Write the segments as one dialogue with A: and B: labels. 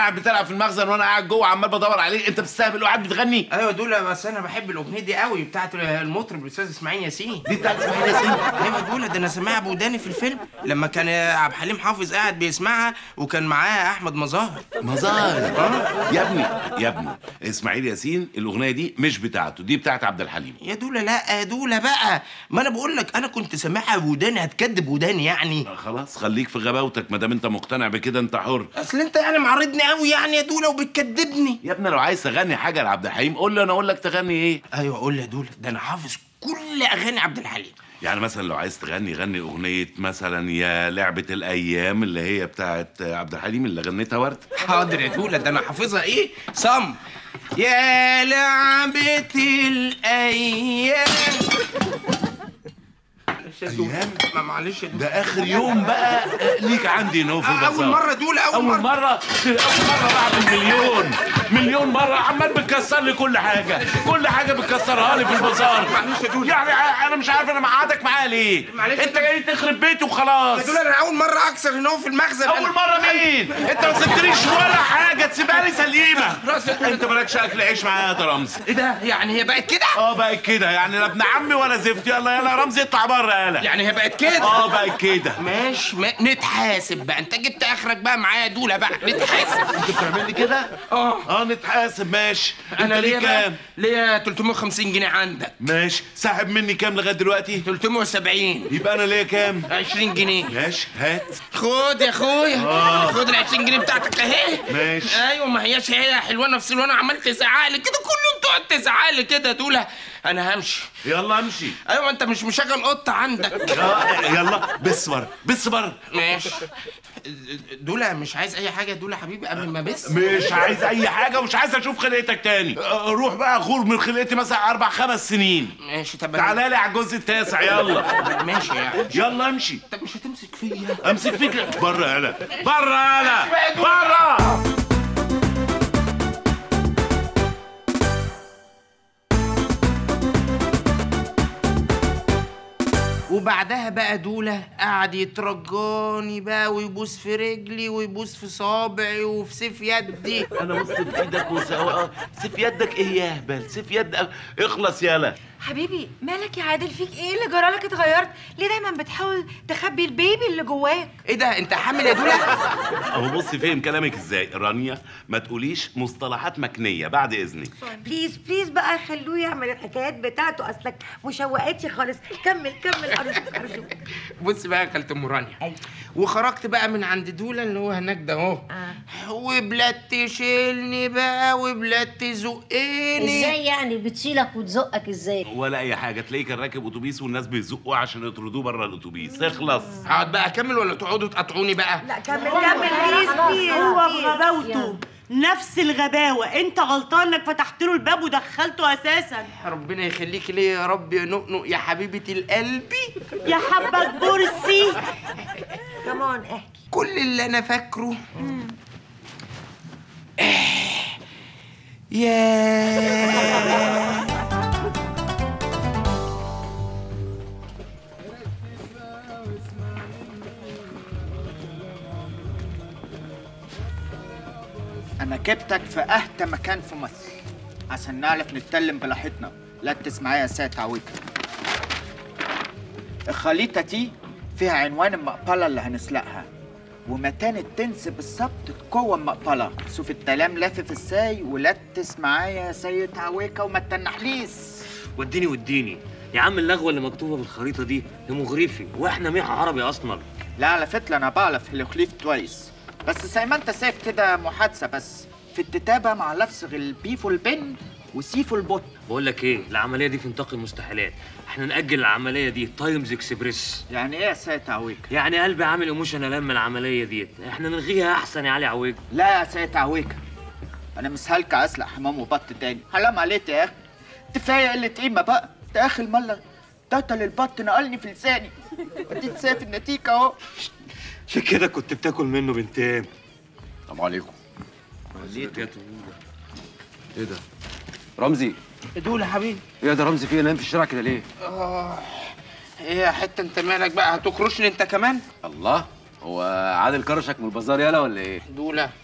A: قاعد بتلعب في المخزن وانا قاعد جوه عمال بدور عليه انت بتستهبل وقاعد بتغني
B: ايوه دول بس انا بحب الاغنيه دي قوي بتاعت المطرب الاستاذ اسماعيل ياسين
A: دي بتاعت اسماعيل ياسين
B: ايوه دول ده انا سامعها بوداني في الفيلم لما كان عبد الحليم حافظ قاعد بيسمعها وكان معاه احمد مظاهر
A: مظاهر يا ابني يا ابني اسماعيل ياسين الاغنيه دي مش بتاعته دي بتاعت عبد الحليم
B: يا دولة لا يا دولة بقى ما انا بقول لك انا كنت سامعها بوداني هتكدب وداني يعني
A: خلاص خليك في غباوتك ما دام انت مقتنع بكده انت حر
B: اصل انت يعني معرضني قوي يعني يا دولة وبتكدبني
A: يا ابني لو عايز تغني حاجه لعبد الحليم قول لي انا اقول لك تغني ايه
B: ايوه قول لي يا دولة ده انا حافظ كل اغاني عبد الحليم
A: يعني مثلا لو عايز تغني غني اغنيه مثلا يا لعبه الايام اللي هي بتاعت عبد الحليم اللي غنتها ورد
B: حاضر يا دولة ده انا حافظها ايه صم يا لعبة الأيام
A: أيام؟
B: ما معلش يا دولة
A: ده اخر يوم بقى ليك عندي نوف
B: آه، أول مرة دولة أول,
A: اول
B: مرة,
A: مره اول مره بعد مليون مليون مره عمال بتكسر لي كل حاجه كل حاجه بتكسرها لي في البازار
B: معلش يا دولة.
A: يعني انا مش عارف انا مقعدك معايا ليه
B: معلش.
A: انت جاي تخرب بيتي وخلاص
B: يا دولة أنا أول مرة أكسر هنا في المخزن
A: اول مره مين انت ما سبتليش ولا حاجه تسيبها لي سليمه
B: راسي.
A: انت مالكش اكل عيش معايا يا رمزي
B: إيه ده يعني هي بقت كده
A: اه بقت كده يعني لا ابن عمي ولا زفت يلا يلا يا رمزي اطلع بره يلا
B: يعني هي بقت كده
A: اه بقت كده
B: ماشي ما... نتحاسب بقى انت جبت اخرك بقى معايا يا دولة بقى نتحاسب
A: انت بتعمل لي كده
B: اه
A: اه نتحاسب ماشي
B: انا
A: انت
B: ليا
A: ليك
B: بقى
A: كام
B: ليا 350 جنيه عندك
A: ماشي ساحب مني كام لغايه دلوقتي
B: 370
A: يبقى انا ليا كام
B: 20 جنيه
A: ماشي هات
B: خد يا اخويا
A: آه.
B: خد ال 20 جنيه بتاعتك اهي
A: ماشي.
B: ايوه ما هياش هي حلوانه في سلوانه عمال تزعق لي كده كل يوم تقعد تزعق لي كده دولة انا همشي
A: يلا امشي
B: ايوه انت مش مشغل قطه عندك
A: اه يلا بصبر بصبر
B: ماشي دولة مش عايز اي حاجه دولة حبيبي قبل ما بس
A: مش عايز اي حاجه ومش عايز اشوف خلقتك تاني آه، روح بقى غور من خلقتي مثلا اربع خمس سنين
B: ماشي طب
A: تعالى لي على الجزء التاسع يلا
B: ماشي يعني
A: يلا امشي
B: طب مش هتمسك فيا
A: امسك فيك بره يلا بره يلا بره
B: وبعدها بقى دولة قعد يترجاني بقى ويبوس في رجلي ويبوس في صابعي وفي سيف يدي
A: انا بص في ايدك وسوا سيف يدك ايه يا هبل سيف يدك اخلص يلا
C: حبيبي مالك يا عادل فيك ايه اللي جرالك اتغيرت ليه دايما بتحاول تخبي البيبي اللي جواك
B: ايه ده انت حامل يا دولة
A: اهو بص فهم كلامك ازاي رانيا ما تقوليش مصطلحات مكنيه بعد اذنك
D: بليز بليز بقى خلوه يعمل الحكايات بتاعته اصلك مشوقاتي خالص كمل كمل ارجوك ارجوك
B: بص بقى يا خالة ام رانيا
D: أيوة.
B: وخرجت بقى من عند دولة اللي هو هناك ده اهو وبلاد تشيلني بقى وبلاد تزقني
E: ازاي يعني بتشيلك وتزقك ازاي
A: ولا اي حاجه تلاقيه كان راكب اتوبيس والناس بيزقوه عشان يطردوه بره الاتوبيس اخلص
B: اقعد بقى اكمل ولا تقعدوا تقطعوني بقى
D: لا كمل كمل بليز بليز
F: هو
D: بليز.
F: بغباوته نفس الغباوة انت غلطان انك فتحت له الباب ودخلته اساسا
B: ربنا يخليك ليا يا رب يا نقنق يا حبيبة القلب
F: يا حبة بورسي
D: كمان احكي
B: كل اللي انا فاكره يا
G: انا جبتك في اهدى مكان في مصر عشان نعرف نتكلم براحتنا ركز معايا يا سيد عويكة الخريطة دي فيها عنوان المقبرة اللي هنسلقها ومكان التنس بالظبط جوه المقبرة شوف الكلام لافف ازاي وركز معايا يا سيد عويكة وما تنحليش
H: وديني وديني يا عم اللغوه اللي مكتوبه بالخريطه دي هيموغريفي واحنا ميح عربي اصلا
G: لا على فكرة أنا بعرف هيروغليف كويس بس زي ما أنت شايف كده محادثة بس في الكتابة مع لفظ البيف والبن وسيف والبط
H: بقول لك ايه العمليه دي في نطاق المستحيلات احنا ناجل العمليه دي تايمز اكسبريس
G: يعني إيه يا سيد عويك؟
H: يعني قلبي عامل ايموشن لما العمليه ديت احنا نلغيها احسن يا علي عويج
G: لا يا سيد عويك أنا مش هلكع أسلق حمام وبط تاني حرام عليك يا أخي كفاية قلة قيمة بقى ده آخر مرة تقتل البط نقلني في لساني وديك شايف النتيجة أهو
H: عشان كده كنت بتاكل منه بنتين
I: السلام عليكم
H: ايه
I: ايه ده رمزي
B: دول يا حبيبي
I: ايه ده رمزي فيه نايم في الشارع كده ليه
B: اه ايه يا حته انت مالك بقى هتكرشني انت كمان
I: الله هو عادل كرشك من البازار يالا ولا ايه
B: دولة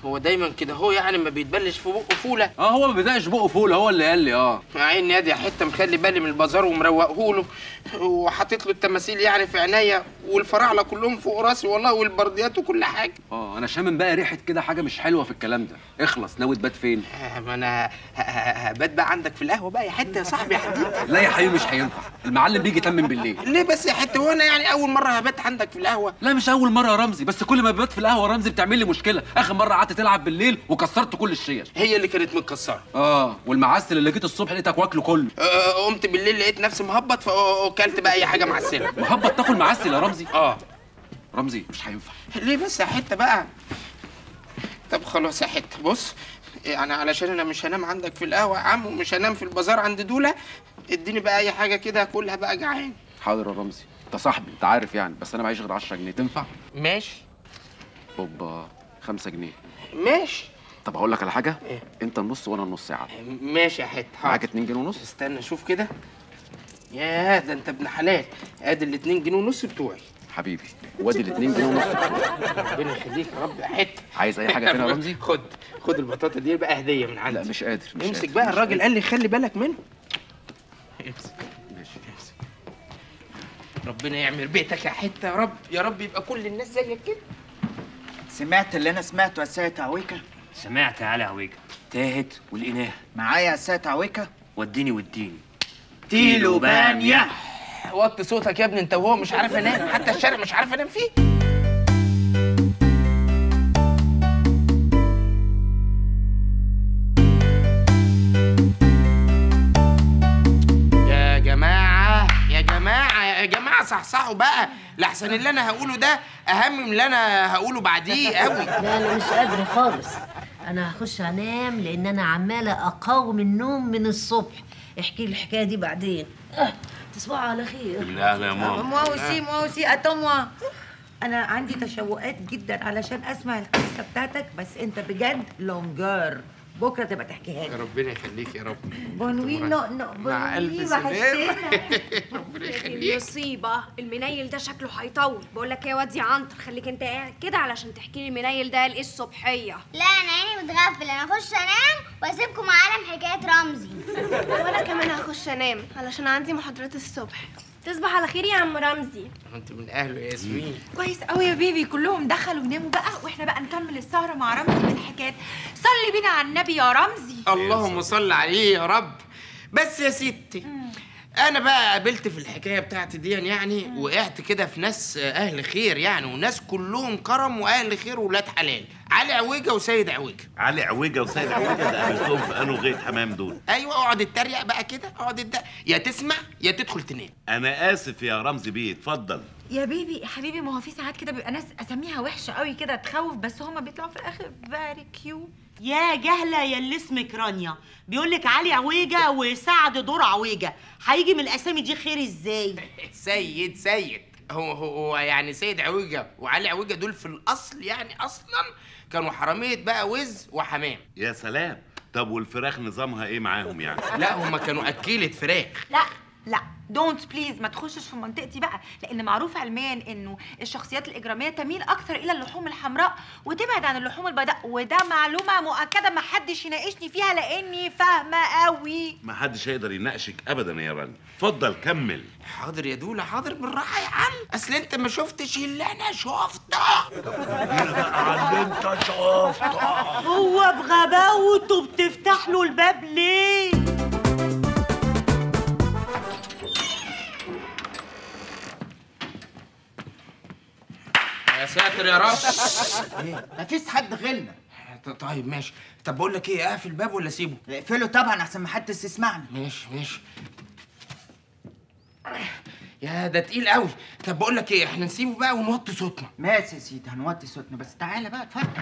B: هو دايما كده هو يعني ما بيتبلش في بقه فوله
I: اه هو ما بدأش بقه فول هو اللي قال لي اه
B: مع عين يا حته مخلي بالي من البازار ومروقه له وحاطط له التماثيل يعني في عينيا والفراعنه كلهم فوق راسي والله والبرديات وكل حاجه
I: اه انا شامم بقى ريحه كده حاجه مش حلوه في الكلام ده اخلص ناوي تبات فين
B: آه، ما انا ه- ه- هبات بقى عندك في القهوه بقى يا حته يا صاحبي يا حبيبي
I: لا يا حبيبي مش هينفع المعلم بيجي يتمم بالليل
B: ليه بس يا حته هو انا يعني اول مره هبات عندك في القهوه
I: لا مش اول مره يا رمزي بس كل ما ببات في القهوه رمزي بتعمل لي مشكله اخر مره قعدت تلعب بالليل وكسرت كل الشيش
B: هي اللي كانت متكسره
I: اه والمعسل اللي جيت الصبح لقيتك واكله كله
B: آه، قمت بالليل لقيت نفسي مهبط فاكلت بقى اي حاجه معسله
I: مهبط تاكل معسل يا رمزي
B: اه
I: رمزي مش هينفع
B: ليه بس يا حته بقى طب خلاص يا حته بص يعني علشان انا مش هنام عندك في القهوه يا عم ومش هنام في البازار عند دوله اديني بقى اي حاجه كده اكلها بقى جعان
I: حاضر يا رمزي انت صاحبي انت عارف يعني بس انا معيش غير 10 جنيه تنفع
B: ماشي
I: اوبا 5 جنيه
B: ماشي
I: طب اقول لك على حاجه
B: إيه؟
I: انت النص وانا النص يا عم
B: ماشي يا حته
I: معاك
B: حاضر
I: 2 جنيه ونص
B: استنى اشوف كده ياه ده انت ابن حلال ادي الاتنين جنيه ونص بتوعي
I: حبيبي وادي ال 2 جنيه ونص
B: ربنا يخليك يا رب يا حته
I: عايز اي حاجه تانية يا رمزي
B: خد خد البطاطا دي بقى هديه من عندي
I: لا مش قادر مش
B: امسك
I: قادر.
B: بقى
I: مش
B: الراجل
I: قادر.
B: قال لي خلي بالك منه امسك
I: ماشي امسك
B: ربنا يعمر بيتك يا حته يا رب يا رب يبقى كل الناس زيك كده
G: سمعت اللي انا سمعته يا سيد عويكة
H: سمعت يا علي عويكة تاهت ولقيناها
G: معايا يا سيد عويكة
H: وديني وديني
G: تيلو بامية
B: وطي صوتك يا ابني انت وهو مش عارف انام حتى الشارع مش عارف انام فيه يا جماعة يا جماعة يا جماعة صحصحوا بقى لحسن اللي أنا هقوله ده أهم من اللي أنا هقوله بعديه قوي
E: لا انا مش قادره خالص انا هخش انام لان انا عماله اقاوم النوم من الصبح احكي لي الحكايه دي بعدين أه، تصبحوا على خير
A: من اهل يا ماما
D: moi aussi moi aussi attends moi انا عندي تشوقات جدا علشان اسمع القصه بتاعتك بس انت بجد لونجر بكره تبقى تحكيها لي
B: ربنا يخليك يا رب
D: بونوي نو نو
B: مع ألف
D: بونوي
B: سلامة
D: وحشتنا
B: ربنا يخليك
J: مصيبة المنيل ده شكله هيطول بقول لك ايه يا واد يا عنتر خليك انت قاعد كده علشان تحكي لي المنيل ده قال ايه الصبحية
K: لا انا عيني متغفل انا اخش انام واسيبكم عالم حكايه رمزي
J: وانا كمان هخش انام علشان عندي محاضرات الصبح تصبح على خير يا عم رمزي
B: أنت من أهله يا ياسمين
C: كويس قوي يا بيبي كلهم دخلوا وناموا بقى واحنا بقى نكمل السهره مع رمزي بالحكايات صلي بينا على النبي يا رمزي
B: اللهم صل عليه يا رب بس يا ستي انا بقى قابلت في الحكايه بتاعتي دي يعني وقعت كده في ناس اهل خير يعني وناس كلهم كرم واهل خير وولاد حلال علي عويجه وسيد عويجه
A: علي عويجه وسيد عويجه ده قابلتهم في انو غيط حمام دول
B: ايوه اقعد اتريق بقى كده اقعد اتريق يا تسمع يا تدخل تنام
A: انا اسف يا رمزي بيه اتفضل
C: يا بيبي يا حبيبي ما هو في ساعات كده بيبقى ناس اساميها وحشه قوي كده تخوف بس هما بيطلعوا في الاخر فيري كيوت
F: يا جهلة يا اللي اسمك رانيا بيقول لك علي عويجة وسعد دور عويجة هيجي من الأسامي دي خير ازاي؟
B: سيد سيد هو هو هو يعني سيد عويجه وعلي عويجه دول في الاصل يعني اصلا كانوا حراميه بقى وز وحمام
A: يا سلام طب والفراخ نظامها ايه معاهم يعني
B: لا هما كانوا اكيله فراخ
C: لا لا دونت بليز ما تخشش في منطقتي بقى لان معروف علميا انه الشخصيات الاجراميه تميل اكثر الى اللحوم الحمراء وتبعد عن اللحوم البيضاء وده معلومه مؤكده ما حدش يناقشني فيها لاني فاهمه قوي
A: ما حدش هيقدر يناقشك ابدا يا راني اتفضل كمل
B: حاضر يا دولا حاضر بالراحه يا عم اصل انت ما شفتش اللي انا شفته
A: انت شفت
F: هو بغباوته بتفتح له الباب ليه؟
B: يا ساتر يا رب
G: مفيش حد غيرنا
B: طيب ماشي طب بقول لك ايه اقفل الباب ولا اسيبه
G: اقفله طبعا احسن ما حدش يسمعنا
B: ماشي ماشي يا ده تقيل قوي طب بقول لك ايه احنا نسيبه بقى ونوطي صوتنا
G: ماشي يا سيدي هنوطي صوتنا بس تعالى بقى اتفضل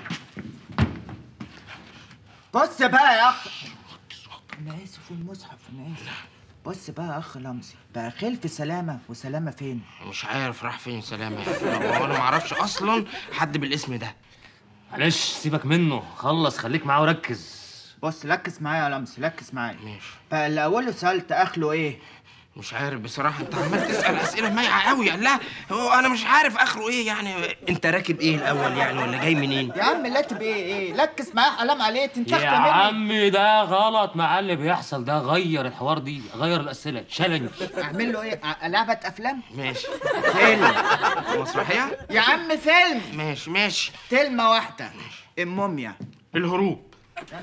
G: بص بقى يا اخ انا اسف والمصحف انا اسف بص بقى يا اخ لمزي بقى خلف سلامه وسلامه فين
B: مش عارف راح فين سلامة هو انا ما اعرفش اصلا حد بالاسم ده
H: معلش سيبك منه خلص خليك معاه وركز
G: بص ركز معايا يا لمزي ركز معايا
B: ماشي
G: بقى اللي اوله سالت اخله ايه
B: مش عارف بصراحة انت عمال تسأل أسئلة مايعة قوي قال لها هو أنا مش عارف آخره إيه يعني أنت راكب إيه الأول يعني ولا جاي منين؟
G: يا عم لا بايه ايه ركز معايا حلام عليك انت
H: يا
G: أخطر مني.
H: عم ده غلط مع اللي بيحصل ده غير الحوار دي غير الاسئله تشالنج
G: اعمل له ايه ع- لعبه افلام
B: ماشي
G: فيلم
B: مسرحية؟
G: يا عم فيلم
B: ماشي ماشي
G: كلمه واحده الموميا
B: الهروب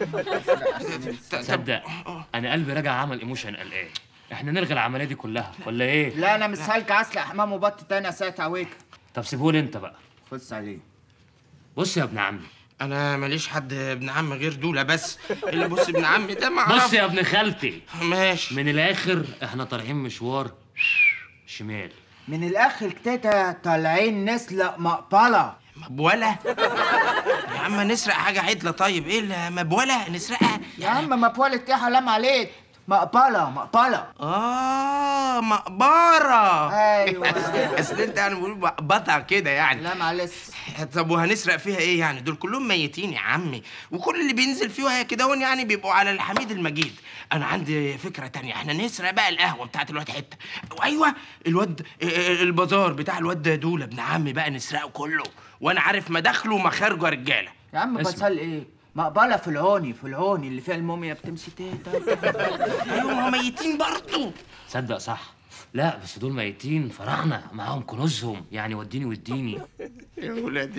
H: تصدق انا قلبي راجع عمل ايموشن قلقان احنا نلغي العمليه دي كلها ولا ايه
G: لا انا مش هلك اسلق حمام وبط تاني يا ساعه عويك
H: طب سيبولي انت بقى
G: خص عليه
H: بص يا ابن عمي
B: أنا ماليش حد ابن عم غير دولة بس اللي بص ابن عمي ده ما
H: بص يا ابن خالتي
B: ماشي
H: من الاخر احنا طالعين مشوار شمال
G: من الاخر كده طالعين نسلق مقبله
B: مبولة يا عم نسرق حاجة عدلة طيب ايه المبولة نسرقها
G: يا عم مقبله ايه حلام عليك مقبله مقبله
B: اه مقبرة
G: ايوه
B: اصل انت يعني بقول مقبطة كده يعني
G: لا معلش
B: طب وهنسرق فيها ايه يعني دول كلهم ميتين يا عمي وكل اللي بينزل فيها كده هون يعني بيبقوا على الحميد المجيد انا عندي فكرة تانية احنا نسرق بقى القهوة بتاعت الواد حتة وايوه الواد البازار بتاع الواد دول ابن عمي بقى نسرقه كله وانا عارف مداخله ومخارجه يا رجالة
G: يا عم
H: اسمع.
G: بصل ايه مقبله في العوني في العوني اللي فيها الموميا بتمشي تيتا
B: ايوه ما هو ميتين برضه
H: تصدق صح لا بس دول ميتين فراعنه معاهم كنوزهم يعني وديني وديني
B: يا ولاد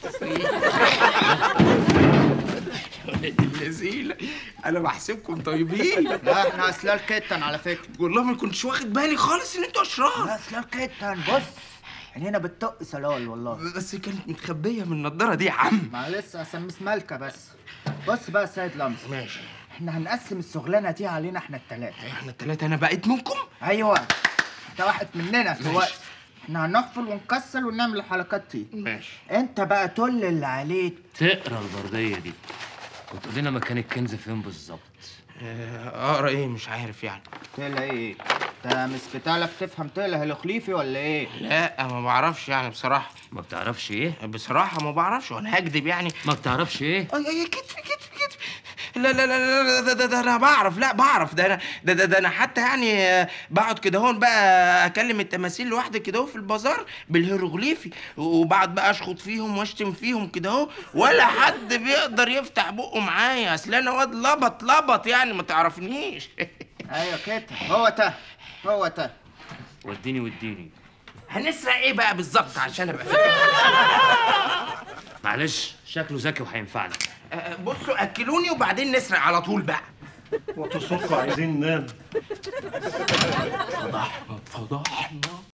B: ولاد اللذينة انا بحسبكم طيبين
G: لا احنا اسلال كتن على فكره
B: والله ما كنتش واخد بالي خالص ان انتوا اشرار
G: لا اسلال كتن بص عينينا بتطق سلال والله
B: بس كانت متخبيه من النضاره دي يا عم
G: ما لسه اسمي مالكه بس بص بقى يا سيد لمس
B: ماشي
G: احنا هنقسم الشغلانه دي علينا احنا التلاته
B: احنا التلاته انا بقيت منكم
G: ايوه انت واحد مننا دلوقتي احنا هنحفر ونكسر ونعمل الحركات دي
B: ماشي
G: انت بقى تقول اللي عليك
H: تقرا البرديه دي وتقول لنا مكان الكنز فين بالظبط
B: آه، اقرا ايه مش عارف يعني
G: تقلق ايه انت مش بتعرف تفهم تقلق هلوخليفي ولا ايه
B: لا ما بعرفش يعني بصراحه
H: ما بتعرفش ايه
B: بصراحه ما بعرفش وانا هكدب يعني
H: ما بتعرفش ايه
B: اي اي كتف كتف كتف لا لا لا لا لا ده, ده, ده انا بعرف لا بعرف ده انا ده, ده, ده انا حتى يعني آه، بقعد كده هون بقى اكلم التماثيل لوحدي كده اهو في البازار بالهيروغليفي وبقعد بقى اشخط فيهم واشتم فيهم كده اهو ولا حد بيقدر يفتح بقه معايا اصل انا واد لبط لبط يعني ما تعرفنيش
G: ايوه كده هو ده هو ده
H: وديني وديني
B: هنسرق ايه بقى بالظبط عشان ابقى فاهم
H: معلش شكله ذكي وهينفعنا
B: آه، بصوا اكلوني وبعدين نسرق على طول بقى
A: وتصدقوا عايزين ننام
B: فضحنا فضحنا